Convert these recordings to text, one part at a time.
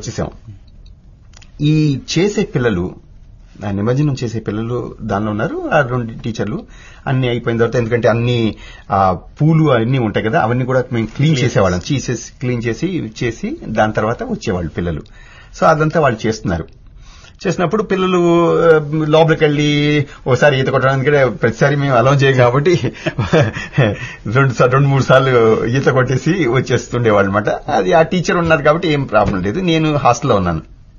వచ్చేసాం ఈ చేసే పిల్లలు ఆ నిమజ్జనం చేసే పిల్లలు దానిలో ఉన్నారు ఆ రెండు టీచర్లు అన్ని అయిపోయిన తర్వాత ఎందుకంటే అన్ని ఆ పూలు అన్ని ఉంటాయి కదా అవన్నీ కూడా మేము క్లీన్ చేసేవాళ్ళం చీసేసి క్లీన్ చేసి చేసి దాని తర్వాత వచ్చేవాళ్ళు పిల్లలు సో అదంతా వాళ్ళు చేస్తున్నారు చేసినప్పుడు పిల్లలు ఆ, లోపలికి వెళ్ళి ఒకసారి ఈత కొట్టడానికి కూడా ప్రతిసారి మేము అలౌ చేయం కాబట్టి రెండు సార్లు రెండు మూడు సార్లు ఈత కొట్టేసి వచ్చేస్తుండేవాళ్ళు అనమాట అది ఆ టీచర్ ఉన్నారు కాబట్టి ఏం ప్రాబ్లం లేదు నేను హాస్టల్లో ఉన్నాను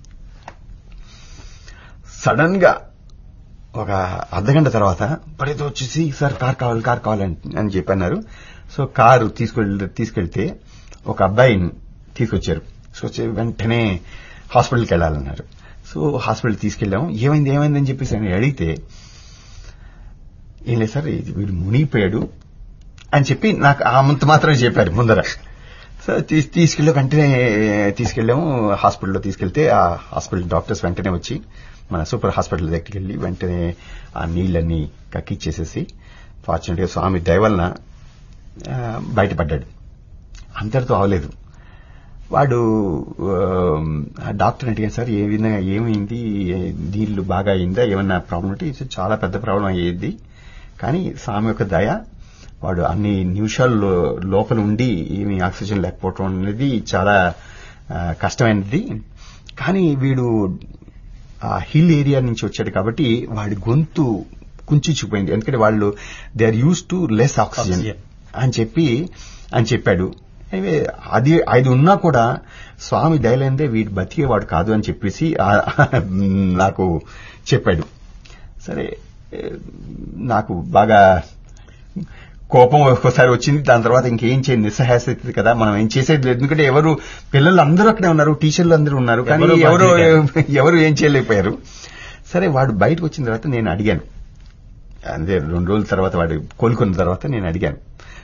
సడన్ గా ఒక అర్ధగంట తర్వాత పడితే వచ్చేసి సార్ కార్ కావాలి కార్ కావాలి అని- అని చెప్పన్నారు సో కారు తీసుకెళ్ళి తీసుకెళ్తే ఒక అబ్బాయిని తీసుకొచ్చారు సో వచ్చి వెంటనే హాస్పిటల్కి వెళ్ళాలన్నారు సో హాస్పిటల్ తీసుకెళ్ళాం ఏమైంది ఏమైంది అని చెప్పేసి ఆయన అడిగితే ఏం లేదు సార్ ఇది వీడు మునిగిపోయాడు అని చెప్పి నాకు అంత మాత్రమే చెప్పారు ముందర సో తీస్- తీసుకెళ్ళి వెంటనే తీసుకెళ్ళాము హాస్పిటల్లో తీసుకెళ్తే ఆ హాస్పిటల్ డాక్టర్స్ వెంటనే వచ్చి మన సూపర్ హాస్పిటల్ దగ్గరికి వెళ్ళి వెంటనే ఆ నీళ్ళన్నీ కక్కిచ్చేసేసి ఫార్చునేట్ గా స్వామి దయ వలన ఆ, బయటపడ్డాడు అంతటితో అవలేదు వాడు ఆ, డాక్టర్ అడిగాను సార్ ఏ విధంగా ఏమైంది ఏ- నీళ్లు బాగా అయిందా ఏమన్నా ప్రాబ్లం అంటే "ఇది చాలా పెద్ద ప్రాబ్లం అయ్యేది కానీ స్వామి యొక్క దయ వాడు అన్ని నిమిషాలు లోపల ఉండి ఏమి ఆక్సిజన్ లేకపోవటం అనేది చాలా ఆ, కష్టమైనది కానీ వీడు ఆ హిల్ ఏరియా నుంచి వచ్చాడు కాబట్టి వాడి గొంతు కుంచుకుపోయింది ఎందుకంటే వాళ్ళు they are use to less oxygen Oxygen. అని చెప్పి అని చెప్పాడు Anyway, అది అది ఉన్నా కూడా స్వామి దయలేందే వీడు బతికేవాడు కాదు అని చెప్పేసి ఆ- నాకు చెప్పాడు సరే ఏ, నాకు బాగా కోపం ఒక్కోసారి వచ్చింది దాని తర్వాత ఇంకేం చేయండి నిస్సహాయ స్థితి కదా మనం ఏం చేసేది లేదు ఎందుకంటే ఎవరు పిల్లలు అందరూ అక్కడే ఉన్నారు టీచర్లు అందరూ ఉన్నారు కానీ ఎవరు ఎవరు బాధ్యత ఎవరు ఏం చేయలేకపోయారు సరే వాడు బయటకు వచ్చిన తర్వాత నేను అడిగాను అదే రెండు రోజుల తర్వాత వాడు కోలుకున్న తర్వాత నేను అడిగాను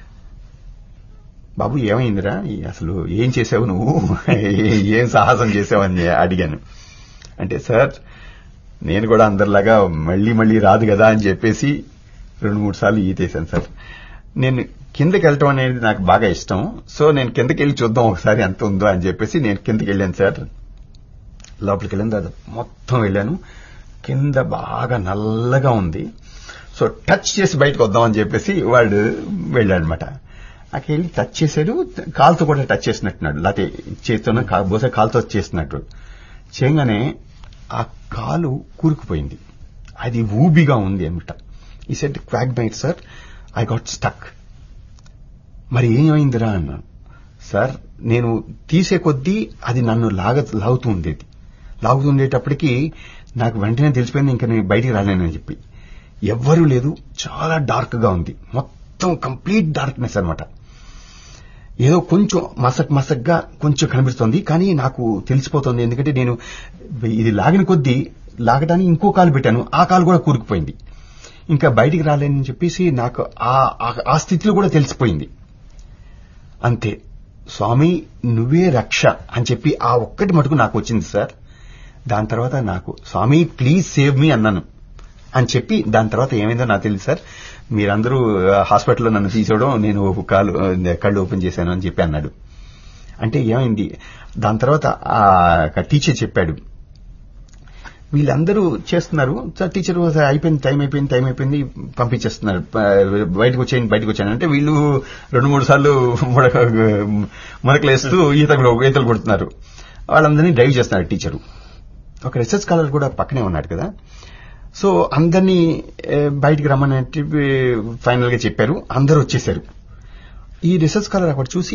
బాబు ఏమైందిరా ఈ అసలు ఏం చేసావు నువ్వు ఏ- ఏం సాహసం చేసావని అడిగాను అంటే సార్ నేను కూడా అందరిలాగా మళ్ళీ మళ్ళీ రాదు కదా అని చెప్పేసి రెండు మూడు సార్లు ఈతేశాను సార్ నేను కిందకి వెళ్ళటం అనేది నాకు బాగా ఇష్టం సో నేను కిందకి వెళ్ళి చూద్దాం ఒకసారి ఎంత ఉందో అని చెప్పేసి నేను కిందకి వెళ్ళాను సార్ లోపలికి వెళ్ళిన తర్వాత మొత్తం వెళ్ళాను కింద బాగా నల్లగా ఉంది సో టచ్ చేసి బయటకు వద్దామని చెప్పేసి వాడు వెళ్ళాడనమాట అక్కడ వెళ్ళి టచ్ చేశాడు కాలుతో కూడా టచ్ చేసినట్టున్నాడు లేకపోతే చేతితో కా- బహుశా కాలుతో చేసినట్టు చేయగానే ఆ కాలు కూరుకుపోయింది అది ఊబిగా ఉంది అనమాట ఈ సెట్ క్వాక్ బైట్ సార్ ఐ గాట్ స్టక్ మరి ఏమైందిరా అన్నాను సార్ నేను తీసే కొద్దీ అది నన్ను లాగ లాగుతూ ఉండేది లాగుతుండేటప్పటికి నాకు వెంటనే తెలిసిపోయింది ఇంకా నేను బయటికి రాలేనని చెప్పి ఎవ్వరూ లేదు చాలా డార్క్ గా ఉంది మొత్తం కంప్లీట్ డార్క్నెస్ అన్నమాట ఏదో కొంచెం మసక్ మసక్గా కొంచెం కనిపిస్తోంది కానీ నాకు తెలిసిపోతుంది ఎందుకంటే నేను ఇది లాగిన కొద్దీ లాగడానికి ఇంకో కాలు పెట్టాను ఆ కాలు కూడా కూరుకుపోయింది ఇంకా బయటికి రాలేనని చెప్పేసి నాకు ఆ- ఆ- ఆ స్థితిలో కూడా తెలిసిపోయింది అంతే స్వామి నువ్వే రక్ష అని చెప్పి ఆ ఒక్కటి మటుకు నాకు వచ్చింది సార్ దాని తర్వాత నాకు స్వామి ప్లీజ్ సేవ్ మీ అన్నాను అని చెప్పి దాని తర్వాత ఏమైందో నాకు తెలియదు సార్ మీరందరూ ఆ, హాస్పిటల్లో నన్ను తీసుకోవడం నేను ఒక కాలు ఆ, కళ్ళు ఓపెన్ చేశాను అని చెప్పి అన్నాడు అంటే ఏమైంది దాని తర్వాత ఆ టీచర్ చెప్పాడు వీళ్ళందరూ చేస్తున్నారు సార్ టీచర్ "సార్, అయిపోయింది టైం అయిపోయింది టైం అయిపోయింది పంపించేస్తున్నారు ప- బయటకు వచ్చేయండి బయటకు వచ్చాను అంటే వీళ్ళు రెండు మూడు సార్లు ముడక మునకలేస్తూ ఈతలు ఈతలు కొడుతున్నారు వాళ్ళందరినీ డ్రైవ్ చేస్తున్నారు టీచరు ఒక రీసెర్చ్ స్కాలర్ కూడా పక్కనే ఉన్నాడు కదా సో అందరినీ ఏ, బయటికి రమ్మని చెప్పి ఫైనల్ గా చెప్పారు అందరూ వచ్చేసారు ఈ రీసెర్చ్ స్కాలర్ అక్కడ చూసి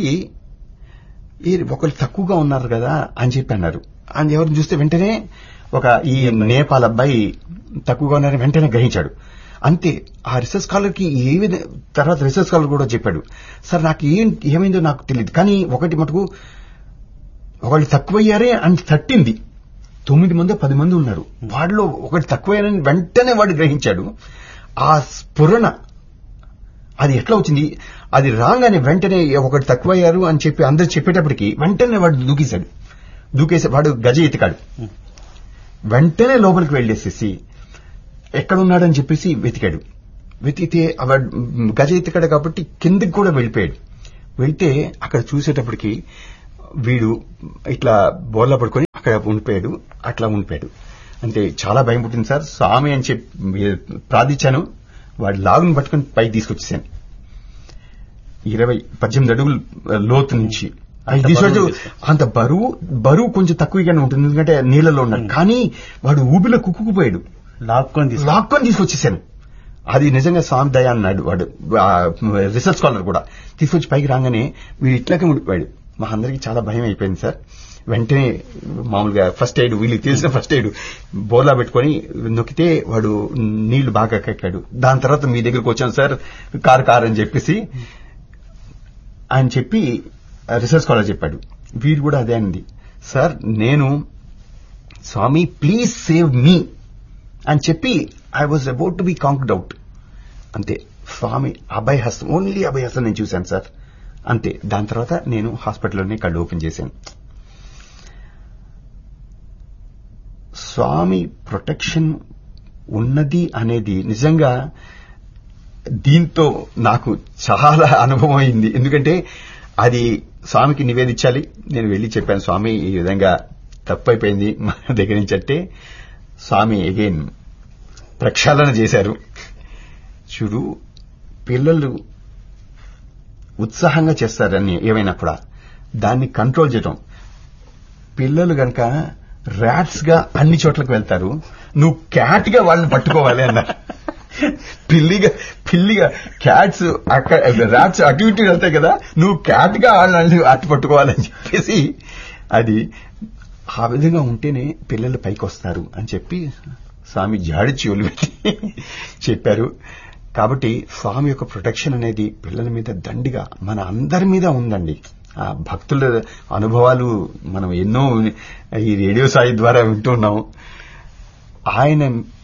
ఈ ఒకరు తక్కువగా ఉన్నారు కదా అని చెప్పి అన్నారు అని ఎవరిని చూస్తే వెంటనే ఒక ఈ నేపాల్ అబ్బాయి తక్కువగా ఉన్నారని వెంటనే గ్రహించాడు అంతే ఆ రీసెర్చ్ స్కాలర్ కి ఏ విధ తర్వాత రీసెర్చ్ స్కాలర్ కూడా చెప్పాడు సార్ నాకు ఏం ఏమైందో నాకు తెలియదు కానీ ఒకటి మటుకు ఒకళ్ళు తక్కువయ్యారే అని తట్టింది తొమ్మిది మంది పది మంది ఉన్నారు వాడిలో ఒకటి తక్కువయ్యారని వెంటనే వాడు గ్రహించాడు ఆ స్ఫురణ అది ఎట్లా వచ్చింది అది రాగానే వెంటనే ఒకటి తక్కువయ్యారు అని చెప్పి అందరు చెప్పేటప్పటికి వెంటనే వాడు దూకేశాడు దూకేసి వాడు గజ ఎతికాడు వెంటనే లోపలికి వెళ్ళేసేసి ఎక్కడున్నాడని చెప్పేసి వెతికాడు వెతికితే ఆ వాడు గజ ఎతికాడు కాబట్టి కిందకి కూడా వెళ్ళిపోయాడు వెళ్తే అక్కడ చూసేటప్పటికి వీడు ఇట్లా బోర్లా పడుకొని అక్కడ అక్కడ ఉండిపోయాడు అట్లా ఉండిపోయాడు అంటే చాలా భయం పుట్టింది సార్ స్వామి అని చెప్పి ప్రార్థించాను వాడి లాగుని పట్టుకుని పైకి తీసుకొచ్చేసాను ఇరవై పద్దెనిమిది అడుగులు లోతు నుంచి అది అంత తీసుకొచ్చి బరువు ఉంది. అంత బరువు బరువు కొంచెం తక్కువగానే ఉంటుంది ఎందుకంటే నీళ్ళలో ఉన్నాడు కానీ వాడు ఊబిలో కుక్కుకుపోయాడు లాక్కొని తీసుకు లాక్కొని తీసుకొచ్చేసాను అది నిజంగా స్వామి దయ అన్నాడు వాడు ఆ, రీసెర్చ్ స్కాలర్ కూడా తీసుకొచ్చి పైకి రాగానే వీడు ఇట్లాగే ఉండిపోయాడు మా అందరికి చాలా భయం అయిపోయింది సార్ వెంటనే మామూలుగా ఫస్ట్ ఎయిడ్ వీళ్ళకి తెలిసిన ఫస్ట్ ఎయిడ్ బోర్లా పెట్టుకొని నొక్కితే వాడు నీళ్లు బాగా కక్కాడు దాని తర్వాత మీ దగ్గరికి వచ్చాను సార్ కారు కారు అని చెప్పేసి ఆయన చెప్పి రీసెర్చ్ స్కాలర్ చెప్పాడు వీడు కూడా అదే అంది సార్ నేను స్వామి ప్లీజ్ సేవ్ మీ అని చెప్పి I was about to be conked out అంతే స్వామి అభయహస్తం ఓన్లీ అభయహస్తం నేను చూశాను సార్ అంతే దాని తర్వాత నేను హాస్పిటల్లోనే కళ్ళు ఓపెన్ చేశాను స్వామి ప్రొటెక్షన్ ఉన్నది అనేది నిజంగా దీంతో నాకు చాలా అనుభవం అయింది ఎందుకంటే అది స్వామికి నివేదించాలి నేను వెళ్ళి చెప్పాను స్వామి ఈ విధంగా తప్పైపోయింది మా దగ్గర నుంచి అంటే స్వామి అగైన్ ప్రక్షాళన చేశారు చూడు పిల్లలు ఉత్సాహంగా చేస్తారని ఏమైనా కూడా దాన్ని కంట్రోల్ చేయటం పిల్లలు గనక ర్యాట్స్ గా అన్ని చోట్లకు వెళ్తారు నువ్వు క్యాట్ గా వాళ్ళని పట్టుకోవాలి అన్నారు పిల్లిగా పిల్లిగా క్యాట్స్ అక్కడ ర్యాట్స్ అటు ఇటు వెళ్తాయి కదా నువ్వు క్యాట్ గా వాళ్ళని అట్టు పట్టుకోవాలని చెప్పేసి అది ఆ విధంగా ఉంటేనే పిల్లలు పైకి వస్తారు అని చెప్పి స్వామి జాడి చెవులు పెట్టి చెప్పారు కాబట్టి స్వామి యొక్క ప్రొటెక్షన్ అనేది పిల్లల మీద దండిగా మన అందరి మీద ఉందండి ఆ భక్తుల అనుభవాలు మనం ఎన్నో ఈ రేడియో సాయి ద్వారా వింటున్నాం ఆయన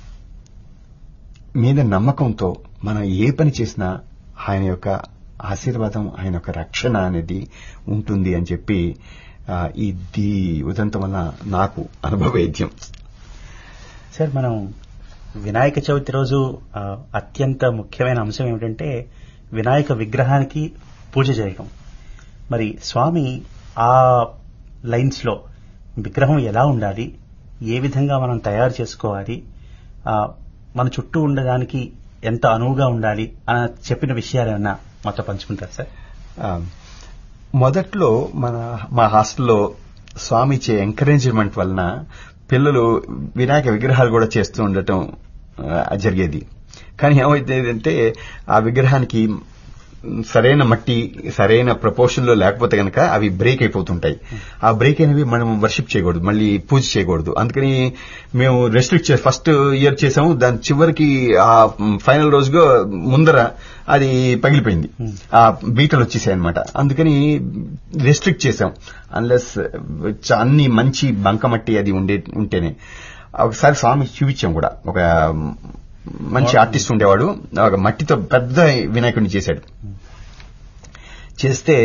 మీద నమ్మకంతో మనం ఏ పని చేసినా ఆయన యొక్క ఆశీర్వాదం ఆయన యొక్క రక్షణ అనేది ఉంటుంది అని చెప్పి ఆ, ఈ దీ ఉదంతం వల్ల నాకు అనుభవేద్యం సార్ మనం వినాయక చవితి రోజు ఆ, అత్యంత ముఖ్యమైన అంశం ఏమిటంటే వినాయక విగ్రహానికి పూజ చేయడం మరి స్వామి ఆ లైన్స్ లో విగ్రహం ఎలా ఉండాలి ఏ విధంగా మనం తయారు చేసుకోవాలి ఆ, మన చుట్టూ ఉండడానికి ఎంత అనువుగా ఉండాలి అని చెప్పిన విషయాలు ఏమన్నా మాతో పంచుకుంటారు సార్ ఆ, మొదట్లో మన మా హాస్టల్లో స్వామి ఇచ్చే ఎంకరేజ్మెంట్ వలన పిల్లలు వినాయక విగ్రహాలు కూడా చేస్తూ ఉండటం ఆ, జరిగేది కానీ ఏమైతే ఆ విగ్రహానికి సరైన మట్టి సరైన ప్రపోర్షన్ లో లేకపోతే గనక అవి బ్రేక్ అయిపోతుంటాయి ఆ బ్రేక్ అయినవి మనం వర్షిప్ చేయకూడదు మళ్ళీ పూజ చేయకూడదు అందుకని మేము రెస్ట్రిక్ట్ చే ఫస్ట్ ఇయర్ చేసాము దాని చివరికి ఆ ఫైనల్ రోజుగా ముందర అది పగిలిపోయింది ఆ బీటలు వచ్చేసాయి అనమాట అందుకని రెస్ట్రిక్ట్ చేసాం అన్లెస్ అన్ని మంచి బంకమట్టి అది ఉండే ఉంటేనే ఒకసారి స్వామి చూపించాం కూడా ఒక మంచి ఆర్టిస్ట్ ఉండేవాడు ఒక మట్టితో పెద్ద వినాయకుడిని చేశాడు చేస్తే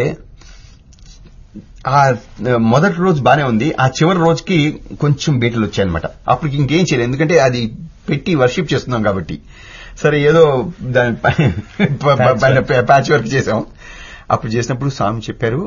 ఆ మొదటి రోజు బానే ఉంది ఆ చివరి రోజుకి కొంచెం బీటలు వచ్చాయన్నమాట అప్పటికి ఇంకేం చేయలేదు ఎందుకంటే అది పెట్టి వర్షిప్ చేస్తున్నాం కాబట్టి సరే ఏదో దాని పైన ప్యాచ్ వర్క్ చేసాం అప్పుడు చేసినప్పుడు స్వామి చెప్పారు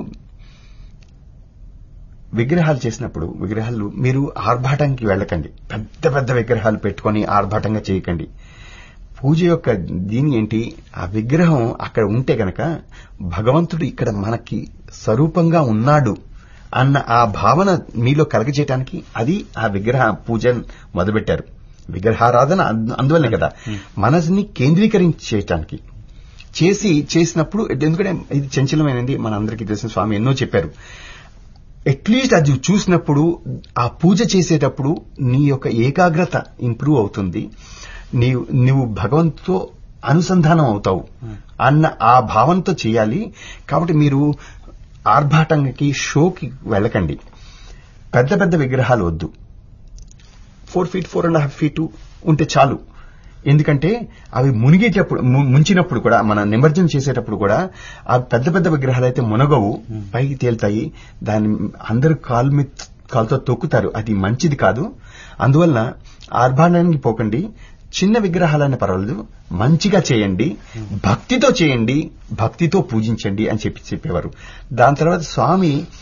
విగ్రహాలు చేసినప్పుడు విగ్రహాలు మీరు ఆర్భాటానికి వెళ్ళకండి పెద్ద పెద్ద విగ్రహాలు పెట్టుకొని ఆర్భాటంగా చేయకండి పూజ యొక్క దీని ఏంటి ఆ విగ్రహం అక్కడ ఉంటే గనక భగవంతుడు ఇక్కడ మనకి స్వరూపంగా ఉన్నాడు అన్న ఆ భావన మీలో కలగజేయటానికి అది ఆ విగ్రహ పూజ మొదలుపెట్టారు విగ్రహారాధన అందు- అందువల్లే కదా మనసుని కేంద్రీకరించేయటానికి చేసి చేసినప్పుడు ఎందుకంటే ఇది చంచలమైనది మన అందరికీ తెలిసిన స్వామి ఎన్నో చెప్పారు అట్లీస్ట్ అది చూసినప్పుడు ఆ పూజ చేసేటప్పుడు నీ యొక్క ఏకాగ్రత ఇంప్రూవ్ అవుతుంది నీవు నువ్వు భగవంతుతో అనుసంధానం అవుతావు అన్న ఆ భావంతో చేయాలి కాబట్టి మీరు ఆర్భాటంకి షోకి వెళ్ళకండి పెద్ద పెద్ద విగ్రహాలు వద్దు four feet four and half feet ఉంటే చాలు ఎందుకంటే అవి మునిగేటప్పుడు ము- ముంచినప్పుడు కూడా మన నిమజ్జనం చేసేటప్పుడు కూడా ఆ పెద్ద పెద్ద విగ్రహాలు అయితే మునగవు పైకి తేలుతాయి దాన్ని అందరు కాలు మీద కాలుతో తొక్కుతారు అది మంచిది కాదు అందువల్ల ఆర్భాటానికి పోకండి చిన్న విగ్రహాలైనా పర్వాలేదు మంచిగా చేయండి భక్తితో చేయండి భక్తితో పూజించండి అని చెప్పి చెప్పేవారు దాని తర్వాత Swami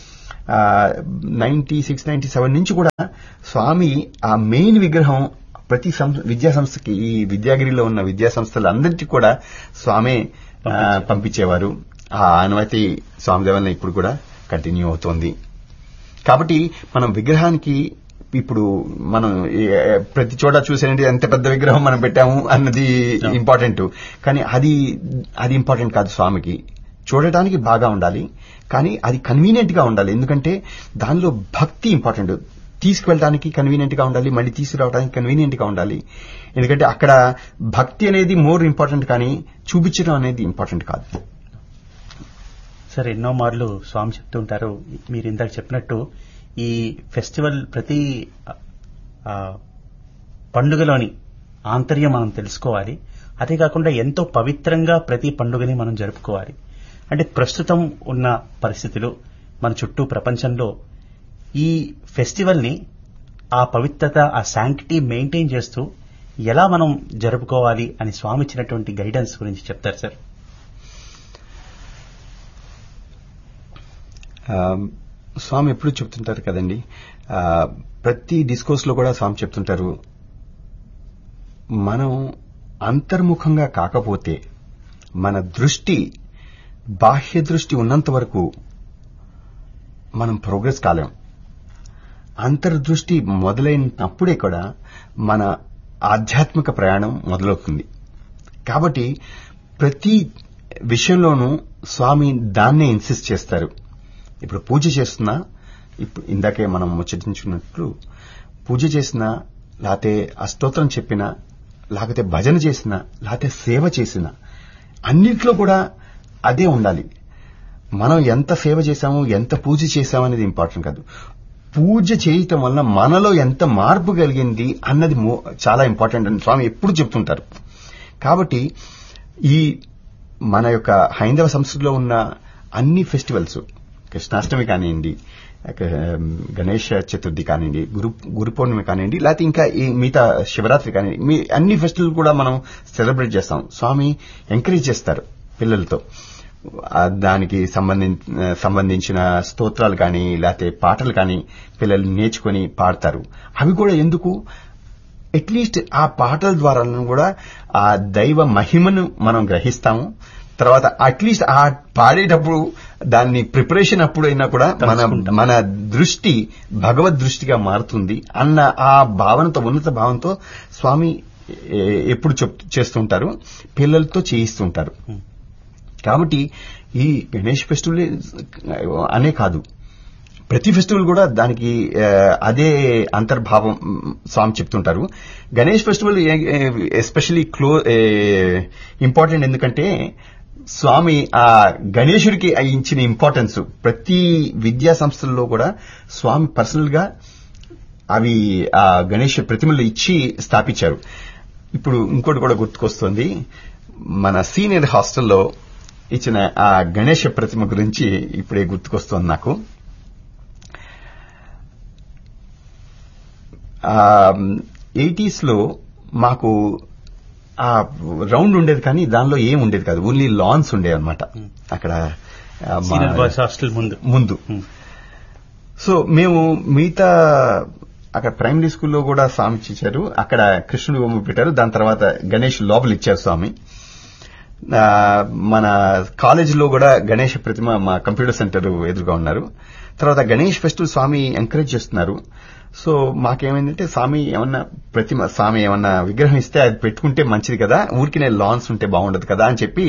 ninety six ninety seven నుంచి కూడా స్వామి ఆ మెయిన్ విగ్రహం ప్రతి సం- విద్యా సంస్థకి ఈ విద్యాగిరిలో ఉన్న విద్యా సంస్థలందరికీ కూడా స్వామి ఆ, పంపించేవారు ఆ అనుమతి స్వామి దేవల్ల ఇప్పుడు కూడా కంటిన్యూ అవుతోంది కాబట్టి మనం విగ్రహానికి ఇప్పుడు మనం ఏ- ప్రతి చోట చూసేది ఎంత పెద్ద విగ్రహం మనం పెట్టాము అన్నది Yeah. ఇంపార్టెంట్ కానీ అది అది ఇంపార్టెంట్ కాదు స్వామికి చూడటానికి బాగా ఉండాలి కానీ అది కన్వీనియంట్ గా ఉండాలి ఎందుకంటే దానిలో భక్తి ఇంపార్టెంట్ తీసుకువెళ్ళడానికి కన్వీనియంట్ గా ఉండాలి మళ్ళీ తీసుకురావడానికి కన్వీనియంట్ గా ఉండాలి ఎందుకంటే అక్కడ భక్తి అనేది మోర్ ఇంపార్టెంట్ కానీ చూపించడం అనేది ఇంపార్టెంట్ కాదు సార్ ఎన్నో మార్లు స్వామి చెప్తూ ఉంటారు మీరు ఇందాక చెప్పినట్టు ఈ ఫెస్టివల్ ప్రతి ఆ, పండుగలోని ఆంతర్యం మనం తెలుసుకోవాలి అదే కాకుండా ఎంతో పవిత్రంగా ప్రతి పండుగని మనం జరుపుకోవాలి అంటే ప్రస్తుతం ఉన్న పరిస్థితులు మన చుట్టూ ప్రపంచంలో ఈ ఫెస్టివల్ ని ఆ పవిత్రత ఆ శాంక్టిటీ మెయింటైన్ చేస్తూ ఎలా మనం జరుపుకోవాలి అని స్వామి ఇచ్చినటువంటి గైడెన్స్ గురించి చెప్తారు సార్ ఆ, స్వామి ఎప్పుడు చెప్తుంటారు కదండి ఆ, ప్రతి డిస్కోర్స్ లో కూడా స్వామి చెప్తుంటారు మనం అంతర్ముఖంగా కాకపోతే మన దృష్టి బాహ్య దృష్టి ఉన్నంత వరకు మనం ప్రోగ్రెస్ కాలేం అంతర్దృష్టి మొదలైనప్పుడే కూడా మన ఆధ్యాత్మిక ప్రయాణం మొదలవుతుంది కాబట్టి ప్రతి విషయంలోనూ స్వామి దాన్నే ఇన్సిస్ట్ చేస్తారు ఇప్పుడు పూజ చేస్తున్నా ఇప్పుడు ఇందాకే మనం ముచ్చటించుకున్నట్లు పూజ చేసినా లేకపోతే అష్టోత్తరం చెప్పినా లేకపోతే భజన చేసినా లేకపోతే సేవ చేసినా అన్నిట్లో కూడా అదే ఉండాలి మనం ఎంత సేవ చేశాము ఎంత పూజ చేశాము అనేది ఇంపార్టెంట్ కాదు పూజ చేయటం వల్ల మనలో ఎంత మార్పు కలిగింది అన్నది మో- చాలా ఇంపార్టెంట్ అని స్వామి ఎప్పుడు చెప్తుంటారు కాబట్టి ఈ మన యొక్క హైందవ సంస్కృతిలో ఉన్న అన్ని ఫెస్టివల్స్ కృష్ణాష్టమి కానివ్వండి ఇక, గణేష చతుర్థి కానివ్వండి గురు గురు పౌర్ణమి కానివ్వండి లేకపోతే ఇంకా ఈ మిగతా శివరాత్రి కానివ్వండి మీ అన్ని ఫెస్టివల్ కూడా మనం సెలబ్రేట్ చేస్తాం స్వామి ఎంకరేజ్ చేస్తారు పిల్లలతో ఆ దానికి సంబంధించిన సంబంధించిన స్తోత్రాలు కానీ లేకపోతే పాటలు కానీ పిల్లలు నేర్చుకొని పాడతారు అవి కూడా ఎందుకు అట్లీస్ట్ ఆ పాటల ద్వారా కూడా ఆ దైవ మహిమను మనం గ్రహిస్తాము తర్వాత అట్లీస్ట్ ఆ పాడేటప్పుడు దాన్ని ప్రిపరేషన్ అప్పుడైనా కూడా మన తలుచుకుంటాం. మన దృష్టి భగవద్ దృష్టిగా మారుతుంది అన్న ఆ భావనతో ఉన్నత భావంతో స్వామి ఏ- ఎప్పుడు చెప్ చేస్తుంటారు పిల్లలతో చేయిస్తుంటారు Hmm. కాబట్టి ఈ గణేష్ ఫెస్టివల్ అనే కాదు ప్రతి ఫెస్టివల్ కూడా దానికి ఆ, అదే అంతర్భావం మ్, స్వామి చెప్తుంటారు గణేష్ ఫెస్టివల్ ఎస్పెషలీ క్లో ఇంపార్టెంట్ ఎందుకంటే స్వామి ఆ గణేశుడికి ఆ ఇచ్చిన ఇంపార్టెన్స్ ప్రతి విద్యా సంస్థల్లో కూడా స్వామి పర్సనల్ గా అవి ఆ గణేష్ ప్రతిమలు ఇచ్చి స్థాపించారు ఇప్పుడు ఇంకోటి కూడా గుర్తుకొస్తుంది మన సీనియర్ హాస్టల్లో ఇచ్చిన ఆ గణేష ప్రతిమ గురించి ఇప్పుడే గుర్తుకొస్తోంది నాకు ఎయిటీస్ లో మాకు ఆ రౌండ్ ఉండేది కానీ దానిలో ఏం ఉండేది కాదు ఓన్లీ లాన్స్ ఉండేవి అనమాట అక్కడ ఆ, మా- సీనియర్ బాయ్స్ హాస్టల్ ముందు ముందు Hmm. సో మేము మిగతా అక్కడ ప్రైమరీ స్కూల్లో కూడా స్వామి ఇచ్చారు అక్కడ కృష్ణుడి బొమ్మ పెట్టారు దాని తర్వాత గణేష్ లోపల ఇచ్చారు స్వామి ఆ, మన కాలేజీలో కూడా గణేష్ ప్రతిమ మా కంప్యూటర్ సెంటర్ ఎదురుగా ఉన్నారు తర్వాత గణేష్ ఫెస్టివల్ స్వామి ఎంకరేజ్ చేస్తున్నారు సో మాకేమైందంటే స్వామి ఏమన్నా ప్రతిమ స్వామి ఏమన్నా విగ్రహం ఇస్తే అది పెట్టుకుంటే మంచిది కదా ఊరికినే లాన్స్ ఉంటే బాగుండదు కదా అని చెప్పి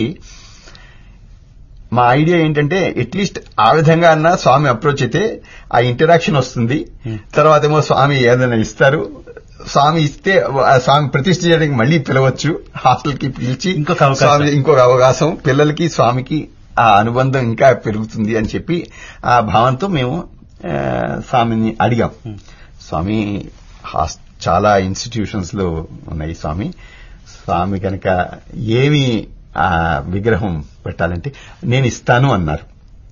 మా ఐడియా ఏంటంటే అట్లీస్ట్ ఆ విధంగా అన్న స్వామి అప్రోచ్ అయితే ఆ ఇంటరాక్షన్ వస్తుంది Hmm. తర్వాత ఏమో స్వామి ఏదైనా ఇస్తారు స్వామి ఇస్తే ఆ స్వామి ప్రతిష్ఠ చేయడానికి మళ్ళీ పిలవచ్చు హాస్టల్ కి పిలిచి ఇంకొక అవకాశం. స్వామి ఇంకొక అవకాశం పిల్లలకి స్వామికి ఆ అనుబంధం ఇంకా పెరుగుతుంది అని చెప్పి ఆ భావంతో మేము ఆ, స్వామిని అడిగాం Hmm. స్వామి హాస్ చాలా ఇన్స్టిట్యూషన్స్ లో ఉన్నాయి స్వామి స్వామి కనుక ఏమి ఆ విగ్రహం పెట్టాలంటే నేను ఇస్తాను అన్నారు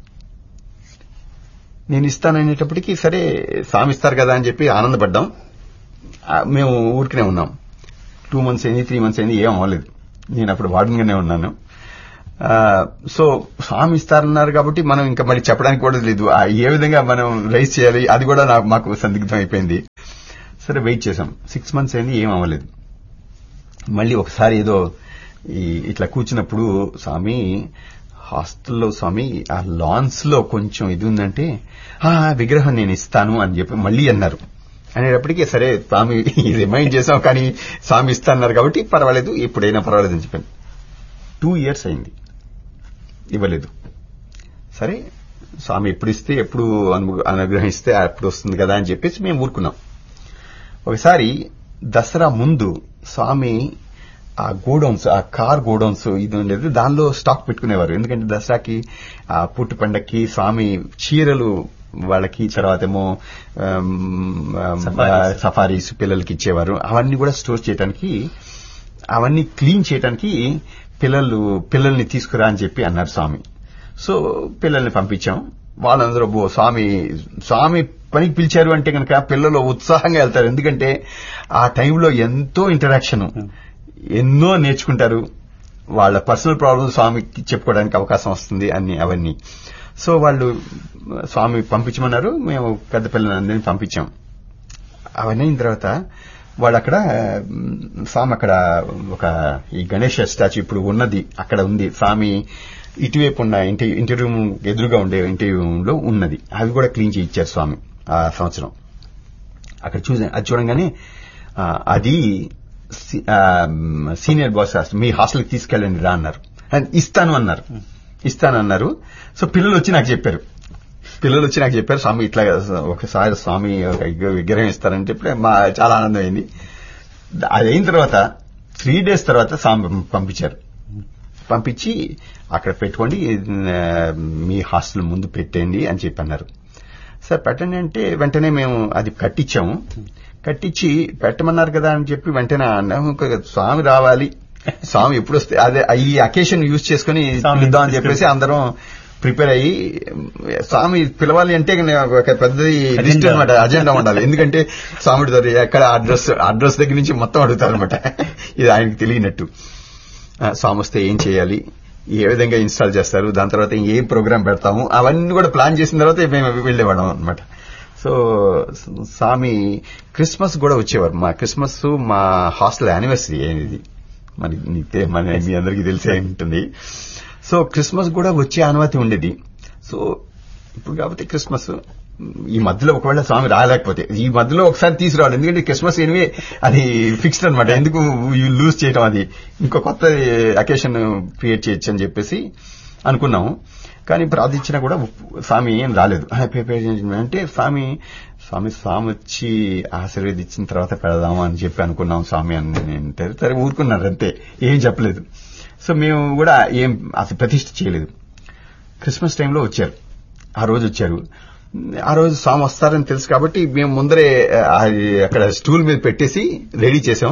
నేను ఇస్తాననేటప్పటికీ సరే స్వామి ఇస్తారు కదా అని చెప్పి ఆనందపడ్డాం ఆ, మేము ఊరికనే ఉన్నాం టూ మంత్స్ అయింది త్రీ మంత్స్ అయింది ఏం అవ్వలేదు నేను అప్పుడు వార్డెన్గానే ఉన్నాను ఆ, సో స్వామి ఇస్తారన్నారు కాబట్టి మనం ఇంకా మళ్ళీ చెప్పడానికి కూడా లేదు ఆ, ఏ విధంగా మనం రైస్ చేయాలి అది కూడా నాకు మాకు సందిగ్ధం అయిపోయింది సరే వెయిట్ చేసాం సిక్స్ మంత్స్ అయింది ఏం అవ్వలేదు మళ్ళీ ఒకసారి ఏదో ఈ ఇట్లా కూర్చున్నప్పుడు స్వామి హాస్టల్లో స్వామి ఆ లాన్స్ లో కొంచెం ఇది ఉందంటే "ఆ, విగ్రహం నేను ఇస్తాను అని చెప్పి మళ్ళీ అన్నారు అనేటప్పటికీ సరే స్వామి రిమైండ్ చేసాం కానీ స్వామి ఇస్తా అన్నారు కాబట్టి పర్వాలేదు ఎప్పుడైనా పర్వాలేదు అని చెప్పాను టూ ఇయర్స్ అయింది ఇవ్వలేదు సరే స్వామి ఎప్పుడు ఇస్తే ఎప్పుడు అను- అనుగ్రహిస్తే అప్పుడు వస్తుంది కదా అని చెప్పేసి మేము ఊరుకున్నాం ఒకసారి దసరా ముందు స్వామి ఆ గోడౌన్స్ ఆ కార్ గోడౌన్స్ ఇది ఉండేది దానిలో స్టాక్ పెట్టుకునేవారు ఎందుకంటే దసరాకి ఆ పుట్టు పండక్కి స్వామి చీరలు వాళ్ళకి తర్వాత ఏమో Safaris. సఫారీస్ పిల్లలకి ఇచ్చేవారు అవన్నీ కూడా స్టోర్ చేయడానికి అవన్నీ క్లీన్ చేయడానికి పిల్లలు పిల్లల్ని తీసుకురా అని చెప్పి అన్నారు స్వామి సో పిల్లల్ని పంపించాం వాళ్ళందరూ బో స్వామి స్వామి పనికి పిలిచారు అంటే కనుక పిల్లలు ఉత్సాహంగా వెళ్తారు ఎందుకంటే ఆ టైంలో ఎంతో ఇంటరాక్షన్ ఎన్నో నేర్చుకుంటారు వాళ్ళ పర్సనల్ ప్రాబ్లమ్స్ స్వామికి చెప్పుకోవడానికి అవకాశం వస్తుంది అన్ని అవన్నీ సో వాళ్ళు స్వామి పంపించమన్నారు మేము పెద్ద పిల్లలందరినీ పంపించాం అవన్నీ అయిన తర్వాత వాడు అక్కడ మ్, స్వామి అక్కడ ఒక ఈ గణేష స్టాచ్యూ ఇప్పుడు ఉన్నది అక్కడ ఉంది స్వామి ఇటువైపు ఉన్న ఇంటి ఇంటి రూమ్ ఎదురుగా ఉండే ఇంటి రూమ్ లో ఉన్నది అవి కూడా క్లీన్ చేయి ఇచ్చారు స్వామి ఆ సంవత్సరం అక్కడ చూసా అది చూడంగానే ఆ, అది సి- ఆ, మ్, సీనియర్ బాస్ హాస్టల్ మీ హాస్టల్కి తీసుకెళ్ళండి రా అన్నారు అండ్ ఇస్తాను అన్నారు ఇస్తాను అన్నారు సో పిల్లలు వచ్చి నాకు చెప్పారు పిల్లలు వచ్చి నాకు చెప్పారు స్వామి ఇట్లా ఒకసారి స్వామి ఒక విగ్ర- విగ్రహం ఇస్తారని చెప్పి మా చాలా ఆనందం అయింది అది అయిన తర్వాత త్రీ డేస్ తర్వాత స్వామి పంపించారు పంపించి అక్కడ పెట్టుకోండి ఆ, మీ హాస్టల్ ముందు పెట్టండి అని చెప్పి అన్నారు సార్ పెట్టండి అంటే వెంటనే మేము అది కట్టించాము కట్టించి పెట్టమన్నారు కదా అని చెప్పి వెంటనే అన్నాము ఇంకా స్వామి రావాలి స్వామి ఎప్పుడు వస్తే అదే ఈ అకేషన్ యూజ్ చేసుకుని స్వామి పిలుద్దాం అని చెప్పేసి అందరం ప్రిపేర్ అయ్యి స్వామి పిలవాలి అంటే ఒక పెద్దది లిస్ట్ Agenda. అనమాట అజెండా ఉండాలి ఎందుకంటే స్వామిడి దగ్గర ఎక్కడ అడ్రస్ అడ్రస్ దగ్గర నుంచి మొత్తం అడుగుతారు అనమాట ఇది ఆయనకి తెలియనట్టు ఆ, స్వామి వస్తే ఏం చేయాలి ఏ విధంగా ఇన్స్టాల్ చేస్తారు దాని తర్వాత ఏం ప్రోగ్రామ్ పెడతాము అవన్నీ కూడా ప్లాన్ చేసిన తర్వాత మేము వెళ్ళేవాళ్ళం అనమాట సో స్వామి క్రిస్మస్ కూడా వచ్చేవారు మా క్రిస్మస్ మా హాస్టల్ యానివర్సరీ ఇది మరి నీకు తె- మన మీ అందరికీ తెలిసే ఉంటుంది సో క్రిస్మస్ కూడా వచ్చే అనుమతి ఉండేది సో ఇప్పుడు కాబట్టి క్రిస్మస్ ఈ మధ్యలో ఒకవేళ స్వామి రాలేకపోతే ఈ మధ్యలో ఒకసారి తీసుకురావాలి ఎందుకంటే క్రిస్మస్ ఎనివే అది ఫిక్స్డ్ అనమాట ఎందుకు లూజ్ చేయడం అది ఇంకో కొత్త అకేషన్ క్రియేట్ చేయొచ్చు అని చెప్పేసి అనుకున్నాము కానీ ప్రార్థించినా కూడా స్వామి ఏం రాలేదు ఆ, ప్రిపేర్ చేయండి అంటే స్వామి స్వామి స్వామి వచ్చి ఆశీర్వదించిన తర్వాత పెడదాము అని చెప్పి అనుకున్నాం స్వామి అని అంటే సరే ఊరుకున్నారు అంతే ఏం చెప్పలేదు సో మేము కూడా ఏం అసలు ప్రతిష్ఠ చేయలేదు క్రిస్మస్ టైంలో వచ్చారు ఆ రోజు వచ్చారు ఆ రోజు స్వామి వస్తారని తెలుసు కాబట్టి మేము ముందరే ఆ, అది అక్కడ స్టూల్ మీద పెట్టేసి రెడీ చేసాం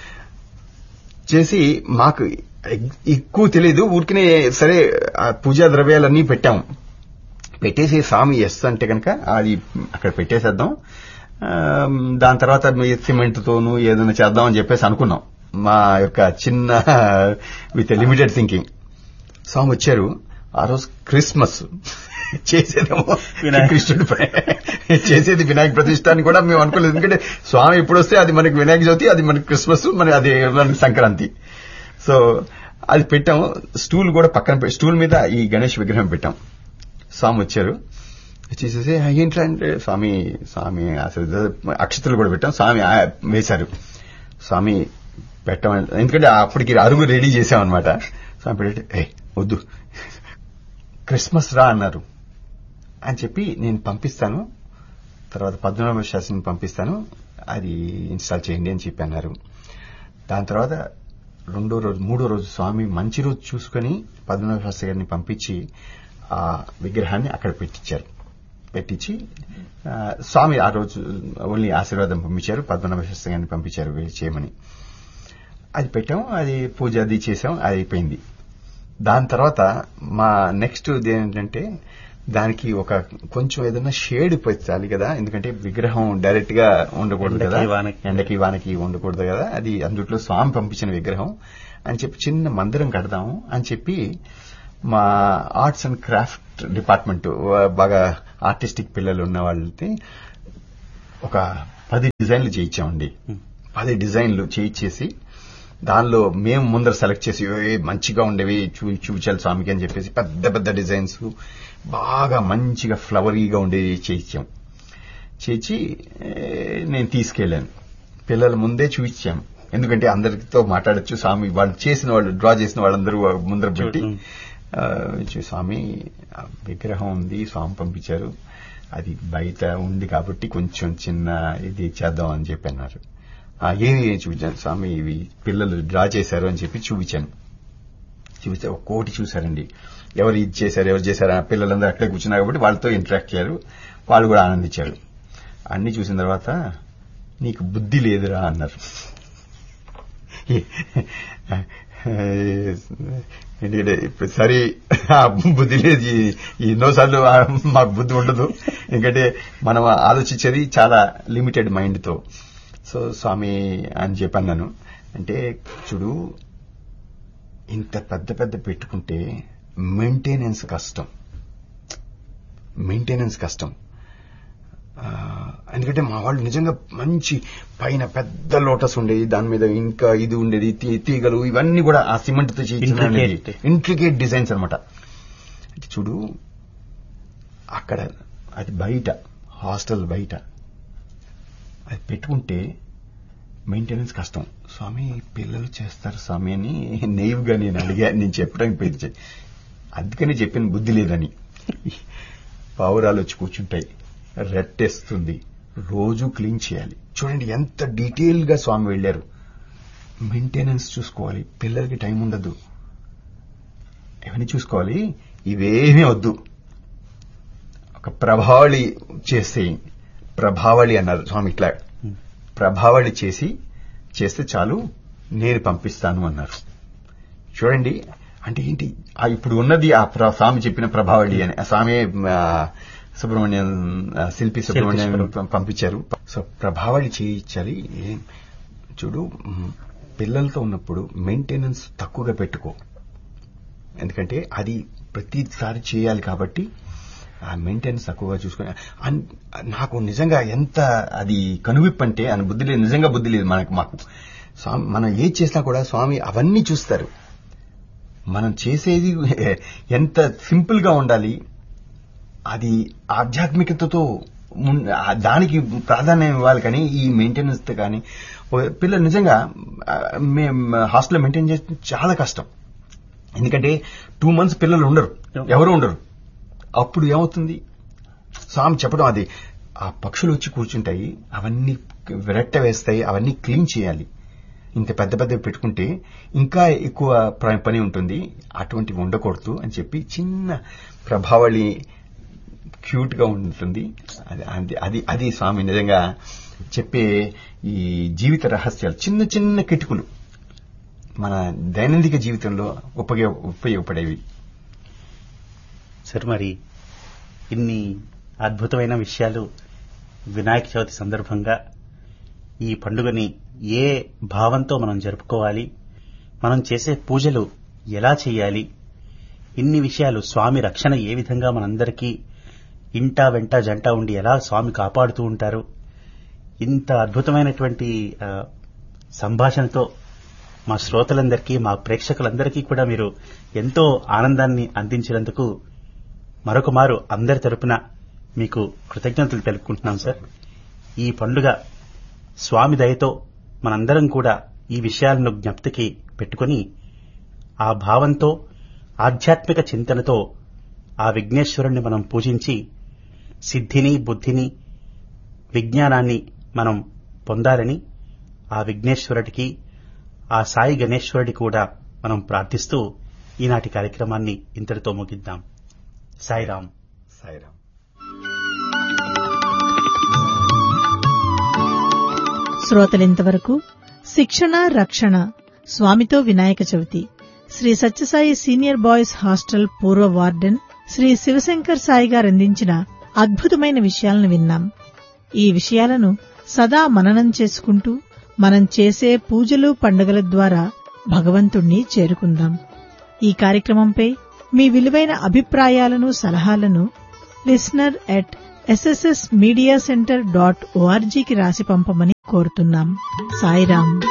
చేసి మాకు ఎగ్- ఎక్కువ తెలియదు ఊరికనే సరే ఆ పూజా ద్రవ్యాలన్నీ పెట్టాం పెట్టేసి స్వామి ఎస్ అంటే కనుక అది అక్కడ పెట్టేసేద్దాం ఆ, దాని తర్వాత మీ సిమెంట్ తోను ఏదైనా చేద్దాం అని చెప్పేసి అనుకున్నాం మా యొక్క చిన్న విత్ లిమిటెడ్ థింకింగ్ స్వామి వచ్చారు ఆ రోజు క్రిస్మస్ చేసేదేమో వినాయక- కృష్ణుడి పై- చేసేది వినాయక ప్రతిష్ట అని కూడా మేము అనుకోలేదు ఎందుకంటే స్వామి ఎప్పుడు వస్తే అది మనకి వినాయక చవితి అది మనకి క్రిస్మస్ మన అది మనకి సంక్రాంతి సో అది పెట్టాం స్టూల్ కూడా పక్కన పె- స్టూల్ మీద ఈ గణేష్ విగ్రహం పెట్టాం స్వామి వచ్చారు వచ్చేసేసి ఏంట్రా అంటే స్వామి స్వామి అసలు అక్షతలు కూడా పెట్టాం స్వామి ఆ- వేశారు స్వామి పెట్టమని ఎందుకంటే అప్పటికి అరుగు రెడీ చేసామన్నమాట స్వామి పెట్టి ఏ వద్దు క్రిస్మస్ రా అన్నారు అని చెప్పి నేను పంపిస్తాను తర్వాత పద్మనాభ శాస్త్రిని పంపిస్తాను అది ఇన్స్టాల్ చేయండి అని చెప్పి అన్నారు దాని తర్వాత రెండో రోజు మూడో రోజు స్వామి మంచి రోజు చూసుకొని పద్మనాభ శాస్త్రి గారిని పంపించి ఆ విగ్రహాన్ని అక్కడ పెట్టించారు పెట్టించి ఆ, స్వామి ఆ రోజు ఓన్లీ ఆశీర్వాదం పంపించారు పద్మనాభ శాస్త్రి గారిని పంపించారు వీళ్ళు చేయమని అది పెట్టాం అది పూజ అది చేసాం అది అయిపోయింది దాని తర్వాత మా నెక్స్ట్ ఏంటంటే దానికి ఒక కొంచెం ఏదైనా షేడ్ పెట్టాలి కదా ఎందుకంటే విగ్రహం డైరెక్ట్ గా ఉండకూడదు కదా ఎండకి, వానకి. ఎండకి వానకి ఉండకూడదు కదా అది అందుట్లో స్వామి పంపించిన విగ్రహం అని చెప్పి చిన్న మందిరం కడదాము అని చెప్పి మా ఆర్ట్స్ అండ్ క్రాఫ్ట్ డిపార్ట్మెంట్ బాగా ఆర్టిస్టిక్ పిల్లలు ఉన్న వాళ్ళకి ఒక పది డిజైన్లు చేయించామండి పది డిజైన్లు చేయించేసి దానిలో మేము ముందర సెలెక్ట్ చేసి "ఏ, మంచిగా ఉండేవి చూ చూచాలి స్వామికి అని చెప్పేసి పెద్ద పెద్ద డిజైన్స్ బాగా మంచిగా ఫ్లవరీగా ఉండేవి చేయించాం చేసి ఏ, నేను తీసుకెళ్ళాను పిల్లల ముందే చూపించాం ఎందుకంటే అందరితో మాట్లాడొచ్చు స్వామి వాళ్ళు చేసిన వాళ్ళు డ్రా చేసిన వాళ్ళందరూ ముందర పెట్టి చూడు. ఆ, చూ- స్వామి ఆ విగ్రహం ఉంది స్వామి పంపించారు అది బయట ఉంది కాబట్టి కొంచెం చిన్న ఇది చేద్దాం అని చెప్పి అన్నారు "ఆ, ఏమి చూపించాను స్వామి ఇవి పిల్లలు డ్రా చేశారు అని చెప్పి చూపించాను చూపిస్తే ఒక కోటి చూశారండి ఎవరు ఇది చేశారు ఎవరు చేశారు ఆ పిల్లలందరూ అక్కడే కూర్చున్నారు కాబట్టి వాళ్ళతో ఇంటరాక్ట్ అయ్యారు వాళ్ళు కూడా ఆనందించారు అన్ని చూసిన తర్వాత నీకు బుద్ధి లేదురా అన్నారు ఎందుకంటే ఇప్పుడు సరే ఆ బుద్ధి లేదు ఈ- ఈ ఎన్నోసార్లు ఆ మాకు బుద్ధి ఉండదు ఎందుకంటే మనం ఆలోచించేది చాలా లిమిటెడ్ మైండ్ తో సో స్వామి అని చెప్పి అన్నాను అంటే చూడు ఇంత పెద్ద పెద్ద పెట్టుకుంటే మెయింటెనెన్స్ కష్టం మెయింటెనెన్స్ కష్టం ఆ, ఎందుకంటే మా వాళ్ళు నిజంగా మంచి పైన పెద్ద లోటస్ ఉండేది దాని మీద ఇంకా ఇది ఉండేది తీ- తీగలు ఇవన్నీ కూడా ఆ సిమెంట్ తో చేయించిన Intricate. ఇంట్రికేట్ డిజైన్స్ అనమాట అంటే చూడు అక్కడ అది బయట హాస్టల్ బయట అది పెట్టుకుంటే మెయింటెనెన్స్ కష్టం స్వామి పిల్లలు చేస్తారు స్వామి అని నెయ్యిగా నేను అడిగా నేను చెప్పడానికి పోయింది అందుకని చెప్పిన బుద్ధి లేదని పావురాలు వచ్చి కూర్చుంటాయి రెట్టేస్తుంది రోజు క్లీన్ చేయాలి చూడండి ఎంత డీటెయిల్ గా స్వామి వెళ్ళారు మెయింటెనెన్స్ చూసుకోవాలి పిల్లలకి టైం ఉండదు ఇవన్నీ చూసుకోవాలి ఇవేమీ వద్దు ఒక ప్రభావళి చేస్తే ప్రభావళి అన్నారు స్వామి ఇట్లా ప్రభావళి చేసి చేస్తే చాలు నేను పంపిస్తాను అన్నారు చూడండి అంటే ఏంటి ఆ ఇప్పుడు ఉన్నది ఆ ప్ర- స్వామి చెప్పిన ప్రభావళి అని ఆ స్వామి ఆ, సుబ్రహ్మణ్యం ఆ, శిల్పి సుబ్రహ్మణ్యం సుబ్రహ్మణ్యం. పంపించారు సో ప్రభావళి చేయించాలి ఏం చూడు మ్, పిల్లలతో ఉన్నప్పుడు మెయింటెనెన్స్ తక్కువగా పెట్టుకో ఎందుకంటే అది ప్రతిసారి చేయాలి కాబట్టి ఆ మెయింటెనెన్స్ తక్కువగా చూసుకుని అన్- నాకు నిజంగా ఎంత అది కనువిప్పు అంటే అని బుద్ధి లేదు నిజంగా బుద్ధి లేదు మనకు మాకు స్వామి మనం ఏది చేసినా కూడా స్వామి అవన్నీ చూస్తారు మనం చేసేది ఎంత సింపుల్ గా ఉండాలి అది ఆధ్యాత్మికతతో మున్- ఆ దానికి ప్రాధాన్యం ఇవ్వాలి కానీ ఈ మెయింటెనెన్స్ కానీ ఓ- పిల్లలు నిజంగా ఆ, మేము హాస్టల్లో మెయింటైన్ చేస్తే చాలా కష్టం ఎందుకంటే టూ మంత్స్ పిల్లలు ఉండరు ఎవరు ఉండరు అప్పుడు ఏమవుతుంది స్వామి చెప్పడం అది ఆ పక్షులు వచ్చి కూర్చుంటాయి అవన్నీ విరట్ట వేస్తాయి అవన్నీ క్లీన్ చేయాలి ఇంత పెద్ద పెద్ద పెట్టుకుంటే ఇంకా ఎక్కువ ప్ర- పని ఉంటుంది అటువంటివి ఉండకూడదు అని చెప్పి చిన్న ప్రభావళి క్యూట్ గా ఉంటుంది అది అది- అది అది స్వామి నిజంగా చెప్పే ఈ జీవిత రహస్యాలు చిన్న చిన్న కిటుకులు మన దైనందిక జీవితంలో ఉపయోగ ఉపయోగపడేవి సార్ మరి ఇన్ని అద్భుతమైన విషయాలు వినాయక చవితి సందర్భంగా ఈ పండుగని ఏ భావంతో మనం జరుపుకోవాలి మనం చేసే పూజలు ఎలా చేయాలి ఇన్ని విషయాలు స్వామి రక్షణ ఏ విధంగా మనందరికీ ఇంటా వెంట జంట ఉండి ఎలా స్వామి కాపాడుతూ ఉంటారు ఇంత అద్భుతమైనటువంటి ఆ, సంభాషణతో మా శ్రోతలందరికీ మా ప్రేక్షకులందరికీ కూడా మీరు ఎంతో ఆనందాన్ని అందించినందుకు మరొక మారు అందరి తరపున మీకు కృతజ్ఞతలు తెలుపుకుంటున్నాం సార్ ఈ పండుగ స్వామి దయతో మనందరం కూడా ఈ విషయాలను జ్ఞప్తికి పెట్టుకొని ఆ భావంతో ఆధ్యాత్మిక చింతనతో ఆ విఘ్నేశ్వరుణ్ణి మనం పూజించి సిద్ధిని బుద్ధిని విజ్ఞానాన్ని మనం పొందాలని ఆ విఘ్నేశ్వరుడికి ఆ సాయి గణేశ్వరుడి కూడా మనం ప్రార్థిస్తూ ఈనాటి కార్యక్రమాన్ని ఇంతటితో ముగిద్దాం సాయిరాం సాయిరామ్ శ్రోతలింతవరకు శిక్షణ రక్షణ స్వామితో Vinayaka Chavithi Sri Sathya Sai senior boys hostel పూర్వ వార్డెన్ శ్రీ శివశంకర్ సాయి గారు అందించిన అద్భుతమైన విషయాలను విన్నాం ఈ విషయాలను సదా మననం చేసుకుంటూ మనం చేసే పూజలు పండుగల ద్వారా భగవంతుణ్ణి చేరుకుందాం ఈ కార్యక్రమంపై మీ విలువైన అభిప్రాయాలను సలహాలను listener at SSS media centre dot ఓఆర్జీకి రాసి పంపమని కోరుతున్నాం సాయిరాం